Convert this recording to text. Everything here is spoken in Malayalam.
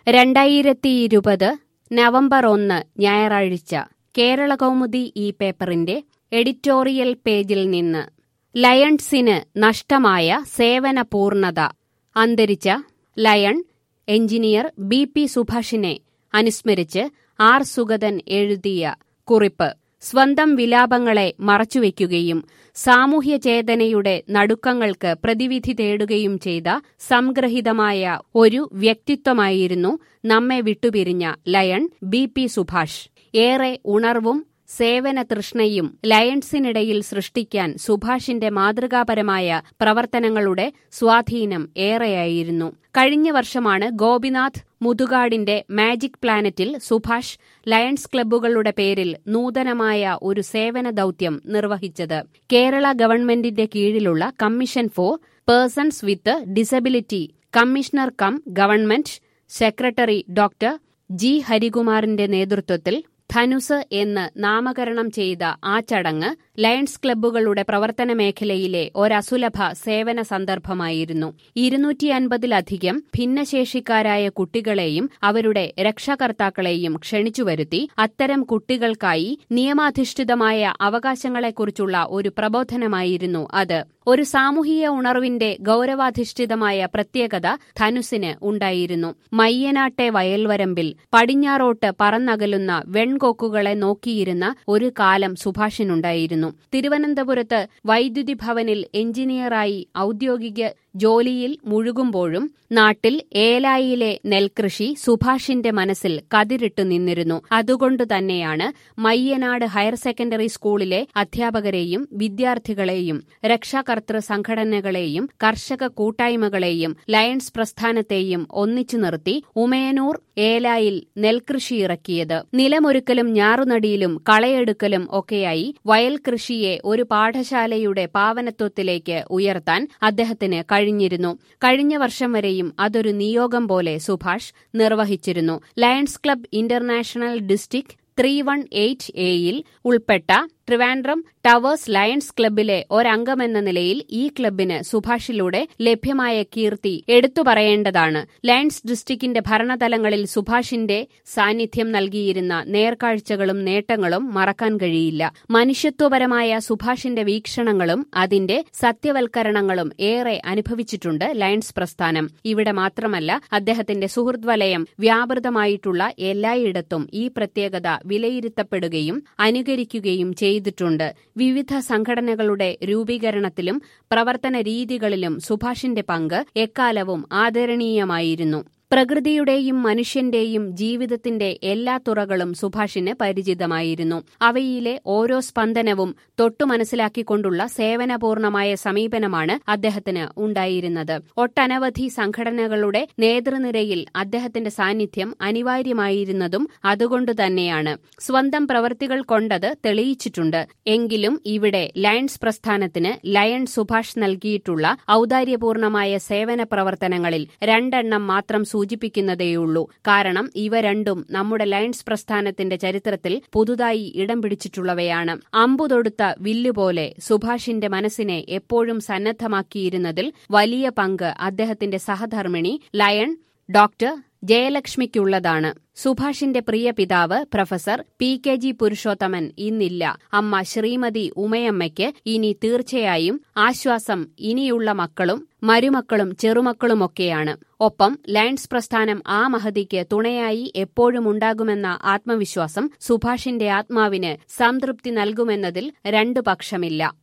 രണ്ടായിരത്തി ഇരുപത് നവംബർ ഒന്ന് ഞായറാഴ്ച കേരള കൗമുദി ഈ പേപ്പറിന്റെ എഡിറ്റോറിയൽ പേജിൽ നിന്ന് ലയൺസിന് നഷ്ടമായ സേവന പൂർണ്ണത അന്തരിച്ച ലയൺ എഞ്ചിനീയർ ബി പി സുഭാഷിനെ അനുസ്മരിച്ച് ആർ സുഗതൻ എഴുതിയ കുറിപ്പ് സ്വന്തം വിലാപങ്ങളെ മറച്ചുവെക്കുകയും സാമൂഹ്യ ചേതനയുടെ നടുക്കങ്ങൾക്ക് പ്രതിവിധി തേടുകയും ചെയ്ത സംഗ്രഹിതമായ ഒരു വ്യക്തിത്വമായിരുന്നു നമ്മെ വിട്ടുപിരിഞ്ഞ ലയൺ ബി പി സുഭാഷ് ഏറെ ഉണർവും സേവന തൃഷ്ണയും ലയൺസിനിടയിൽ സൃഷ്ടിക്കാൻ സുഭാഷിന്റെ മാതൃകാപരമായ പ്രവർത്തനങ്ങളുടെ സ്വാധീനം ഏറെയായിരുന്നു കഴിഞ്ഞ വർഷമാണ് ഗോപിനാഥ് മുതുകാടിന്റെ മാജിക് പ്ലാനറ്റിൽ സുഭാഷ് ലയൺസ് ക്ലബ്ബുകളുടെ പേരിൽ നൂതനമായ ഒരു സേവന ദൌത്യം നിർവഹിച്ചത് കേരള ഗവൺമെന്റിന്റെ കീഴിലുള്ള commission for persons with disability commissioner cum government secretary doctor G ഹരികുമാറിന്റെ നേതൃത്വത്തിൽ ധനുസ് എന്ന് നാമകരണം ചെയ്ത ആ ചടങ്ങ് ലയൺസ് ക്ലബ്ബുകളുടെ പ്രവർത്തന മേഖലയിലെ ഒരസുലഭ സേവന സന്ദർഭമായിരുന്നു ഇരുന്നൂറ്റി അൻപതിലധികം ഭിന്നശേഷിക്കാരായ കുട്ടികളെയും അവരുടെ രക്ഷകർത്താക്കളെയും ക്ഷണിച്ചുവരുത്തി അത്തരം കുട്ടികൾക്കായി നിയമാധിഷ്ഠിതമായ അവകാശങ്ങളെക്കുറിച്ചുള്ള ഒരു പ്രബോധനമായിരുന്നു അത് ഒരു സാമൂഹിക ഉണർവിന്റെ ഗൌരവാധിഷ്ഠിതമായ പ്രത്യേകത ധനുസിന് ഉണ്ടായിരുന്നു മയ്യനാട്ടെ വയൽവരമ്പിൽ പടിഞ്ഞാറോട്ട് പറന്നകലുന്ന വെൺകൊക്കുകളെ നോക്കിയിരുന്ന ഒരു കാലം സുഭാഷിനുണ്ടായിരുന്നു തിരുവനന്തപുരത്ത് വൈദ്യുതി ഭവനിൽ എഞ്ചിനീയറായി ഔദ്യോഗിക ജോലിയിൽ മുഴുകുമ്പോഴും നാട്ടിൽ ഏലായിലെ നെൽകൃഷി സുഭാഷിന്റെ മനസ്സിൽ കതിരിട്ടു നിന്നിരുന്നു അതുകൊണ്ടു തന്നെയാണ് മയ്യനാട് ഹയർ സെക്കൻഡറി സ്കൂളിലെ അധ്യാപകരെയും വിദ്യാർത്ഥികളെയും രക്ഷാകർതൃ സംഘടനകളെയും കർഷക കൂട്ടായ്മകളെയും ലയൺസ് പ്രസ്ഥാനത്തെയും ഒന്നിച്ചു നിർത്തി ഉമയനൂർ ഏലായിൽ നെൽകൃഷി ഇറക്കിയത് നിലമൊരുക്കലും ഞാറുനടിയിലും കളയെടുക്കലും ഒക്കെയായി വയൽ കൃഷിയെ ഒരു പാഠശാലയുടെ പാവനത്വത്തിലേക്ക് ഉയർത്താൻ അദ്ദേഹത്തിന് കഴിഞ്ഞിരുന്നു കഴിഞ്ഞ വർഷം വരെയും അതൊരു നിയോഗം പോലെ സുഭാഷ് നിർവഹിച്ചിരുന്നു Lions club international district three one eight എയിൽ ഉൾപ്പെട്ട ട്രിവാൻഡ്രം ടവേഴ്സ് ലയൺസ് ക്ലബിലെ ഒരംഗമെന്ന നിലയിൽ ഈ ക്ലബിന് സുഭാഷിലൂടെ ലഭ്യമായ കീർത്തി എടുത്തു പറയേണ്ടതാണ് ലയൺസ് ഡിസ്ട്രിക്റ്റിന്റെ ഭരണതലങ്ങളിൽ സുഭാഷിന്റെ സാന്നിധ്യം നൽകിയിരുന്ന നേർക്കാഴ്ചകളും നേട്ടങ്ങളും മറക്കാൻ കഴിയില്ല മനുഷ്യത്വപരമായ സുഭാഷിന്റെ വീക്ഷണങ്ങളും അതിന്റെ സത്യവൽക്കരണങ്ങളും ഏറെ അനുഭവിച്ചിട്ടുണ്ട് ലയൺസ് പ്രസ്ഥാനം ഇവിടെ മാത്രമല്ല അദ്ദേഹത്തിന്റെ സുഹൃത് വലയം വ്യാപൃതമായിട്ടുള്ള എല്ലായിടത്തും ഈ പ്രത്യേകത വിലയിരുത്തപ്പെടുകയും അനുകരിക്കുകയും ചെയ്തിട്ടുണ്ട് വിവിധ സംഘടനകളുടെ രൂപീകരണത്തിലും പ്രവർത്തന രീതികളിലും സുഭാഷിന്റെ പങ്ക് എക്കാലവും ആദരണീയമായിരുന്നു പ്രകൃതിയുടെയും മനുഷ്യന്റെയും ജീവിതത്തിന്റെ എല്ലാ തുറകളും സുഭാഷിന് പരിചിതമായിരുന്നു അവയിലെ ഓരോ സ്പന്ദനവും തൊട്ടു മനസ്സിലാക്കിക്കൊണ്ടുള്ള സേവനപൂർണമായ സമീപനമാണ് അദ്ദേഹത്തിന് ഉണ്ടായിരുന്നത് ഒട്ടനവധി സംഘടനകളുടെ നേതൃനിരയിൽ അദ്ദേഹത്തിന്റെ സാന്നിധ്യം അനിവാര്യമായിരുന്നതും അതുകൊണ്ട് തന്നെയാണ് സ്വന്തം പ്രവൃത്തികൾ കൊണ്ടത് തെളിയിച്ചിട്ടുണ്ട് എങ്കിലും ഇവിടെ ലയൺസ് പ്രസ്ഥാനത്തിന് ലയൺ സുഭാഷ് നൽകിയിട്ടുള്ള ഔദാര്യപൂർണമായ സേവന പ്രവർത്തനങ്ങളിൽ രണ്ടെണ്ണം മാത്രം സൂചിപ്പിക്കുന്നതേയുള്ളൂ കാരണം ഇവ രണ്ടും നമ്മുടെ ലയൺസ് പ്രസ്ഥാനത്തിന്റെ ചരിത്രത്തിൽ പുതുതായി ഇടം പിടിച്ചിട്ടുള്ളവയാണ് അമ്പുതൊടുത്ത വില്ലുപോലെ സുഭാഷിന്റെ മനസ്സിനെ എപ്പോഴും സന്നദ്ധമാക്കിയിരുന്നതിൽ വലിയ പങ്ക് അദ്ദേഹത്തിന്റെ സഹധർമ്മിണി ലയൺ ഡോക്ടർ ജയലക്ഷ്മിക്കുള്ളതാണ് സുഭാഷിന്റെ പ്രിയ പിതാവ് professor P K G Purushothaman ഇന്നില്ല അമ്മ ശ്രീമതി ഉമയമ്മയ്ക്ക് ഇനി തീർച്ചയായും ആശ്വാസം ഇനിയുള്ള മക്കളും മരുമക്കളും ചെറുമക്കളുമൊക്കെയാണ് ഒപ്പം ലയൺസ് പ്രസ്ഥാനം ആ മഹതിക്ക് തുണയായി എപ്പോഴും ഉണ്ടാകുമെന്ന ആത്മവിശ്വാസം സുഭാഷിന്റെ ആത്മാവിന് സംതൃപ്തി നൽകുമെന്നതിൽ രണ്ടു പക്ഷമില്ല